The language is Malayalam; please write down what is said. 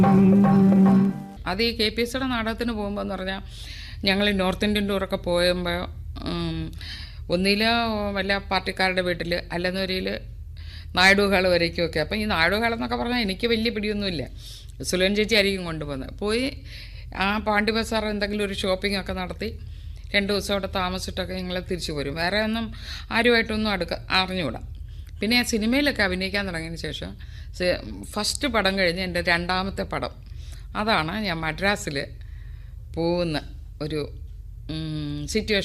അത് ഈ കെ പി എസ് സിയുടെ നാടകത്തിന് പോകുമ്പോൾ എന്ന് പറഞ്ഞാൽ ഞങ്ങൾ നോർത്ത് ഇന്ത്യൻ ടൂറൊക്കെ പോകുമ്പോൾ ഒന്നില വല്ല പാർട്ടിക്കാരുടെ വീട്ടിൽ അല്ലെന്നൊരിൽ നായിഡുകൾ വരയ്ക്കുമൊക്കെ അപ്പം ഈ നായിഡുകൾ എന്നൊക്കെ പറഞ്ഞാൽ എനിക്ക് വലിയ പിടിയൊന്നുമില്ല സുലൻ ചേച്ചി ആയിരിക്കും കൊണ്ടുപോകുന്നത് പോയി ആ പാണ്ഡ്യ ബസാർ എന്തെങ്കിലും ഒരു ഷോപ്പിംഗ് ഒക്കെ നടത്തി രണ്ട് ദിവസം അവിടെ താമസിച്ചിട്ടൊക്കെ ഞങ്ങൾ തിരിച്ചു പോരും വേറെ ഒന്നും ആരുമായിട്ടൊന്നും അടുക്ക അറിഞ്ഞുകൂടാ പിന്നെ ഞാൻ സിനിമയിലൊക്കെ അഭിനയിക്കാൻ തുടങ്ങിയതിന് ശേഷം സി- ഫസ്റ്റ് പടം കഴിഞ്ഞ് എൻ്റെ രണ്ടാമത്തെ പടം അതാണ് ഞാൻ മദ്രാസിൽ പോകുന്ന ഒരു സിറ്റുവേഷൻ